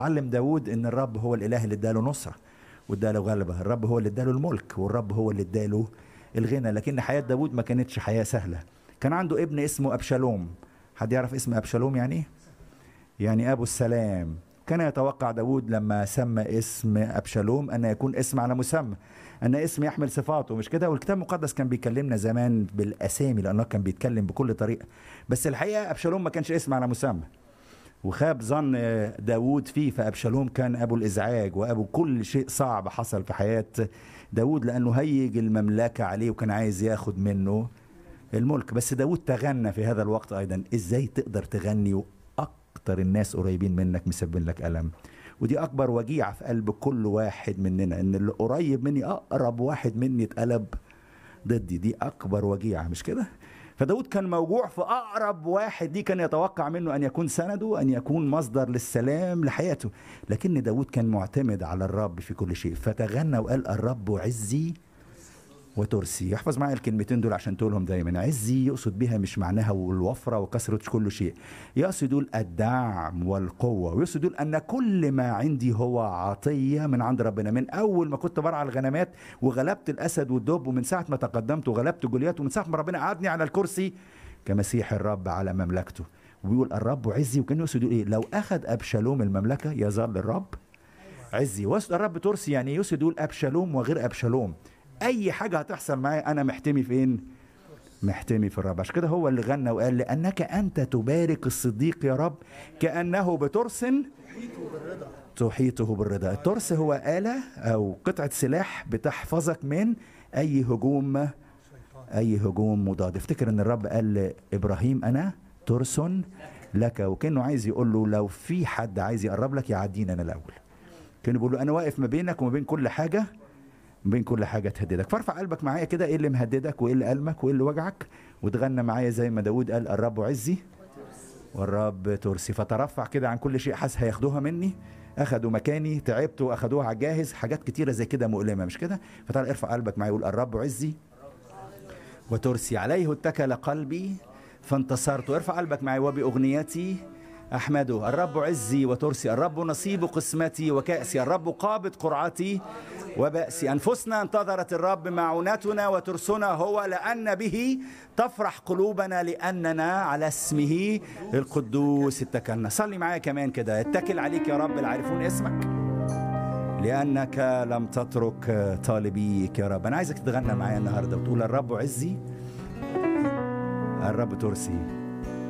علم داود ان الرب هو الاله اللي اداله نصره واداله غلبه الرب هو اللي اداله الملك والرب هو اللي اداله الغنى لكن حياه داود ما كانتش حياه سهله كان عنده ابن اسمه ابشالوم حد يعرف اسم ابشالوم يعني ايه يعني ابو السلام كان يتوقع داود لما سمى اسم ابشالوم ان يكون اسم على مسمى ان اسم يحمل صفاته مش كده والكتاب المقدس كان بيكلمنا زمان بالاسامي لانه كان بيتكلم بكل طريقه بس الحقيقه ابشالوم ما كانش اسم على مسمى وخاب ظن داود فيه فأبشالوم كان أبو الإزعاج وأبو كل شيء صعب حصل في حياة داود لأنه هيج المملكة عليه وكان عايز ياخد منه الملك بس داود تغنى في هذا الوقت أيضا إزاي تقدر تغني وأكتر الناس قريبين منك مسبب لك ألم ودي أكبر وجيعة في قلب كل واحد مننا إن اللي قريب مني أقرب واحد مني اتقلب ضدي دي أكبر وجيعة مش كده؟ فداود كان موجوع في أقرب واحد دي كان يتوقع منه أن يكون سنده أن يكون مصدر للسلام لحياته لكن داود كان معتمد على الرب في كل شيء فتغنى وقال الرب عزي وترسي يحفظ معايا الكلمتين دول عشان تقولهم دايما عزي يقصد بها مش معناها الوفرة وكثرة كل شيء يقصد يقول الدعم والقوة ويقصد يقول أن كل ما عندي هو عطية من عند ربنا من أول ما كنت برعى الغنمات وغلبت الأسد والدب ومن ساعة ما تقدمت وغلبت جوليات ومن ساعة ما ربنا قعدني على الكرسي كمسيح الرب على مملكته وبيقول الرب عزي وكان يقصد يقول ايه لو اخذ ابشالوم المملكه يظل الرب عزي واسد الرب ترسي يعني يقصد يقول ابشالوم وغير ابشالوم اي حاجه هتحصل معايا انا محتمي فين محتمي في الرب عشان كده هو اللي غنى وقال لانك انت تبارك الصديق يا رب كانه بترس تحيطه بالرضا الترس هو آلة أو قطعة سلاح بتحفظك من أي هجوم أي هجوم مضاد افتكر أن الرب قال لإبراهيم أنا ترس لك وكأنه عايز يقول له لو في حد عايز يقرب لك يعديني أنا الأول كان بيقول له أنا واقف ما بينك وما بين كل حاجة ما بين كل حاجة تهددك فارفع قلبك معايا كده ايه اللي مهددك وايه اللي ألمك وايه اللي وجعك وتغنى معايا زي ما داود قال الرب عزي والرب ترسي فترفع كده عن كل شيء حاسس هياخدوها مني اخدوا مكاني تعبت واخدوها على الجاهز حاجات كتيره زي كده مؤلمه مش كده فتعال ارفع قلبك معايا وقول الرب عزي وترسي عليه اتكل قلبي فانتصرت وارفع قلبك معي وبأغنيتي أحمده الرب عزي وترسي الرب نصيب قسمتي وكأسي الرب قابض قرعتي وبأسي أنفسنا انتظرت الرب معونتنا وترسنا هو لأن به تفرح قلوبنا لأننا على اسمه القدوس اتكلنا صلي معايا كمان كده اتكل عليك يا رب العارفون اسمك لأنك لم تترك طالبيك يا رب أنا عايزك تتغنى معايا النهاردة وتقول الرب عزي الرب ترسي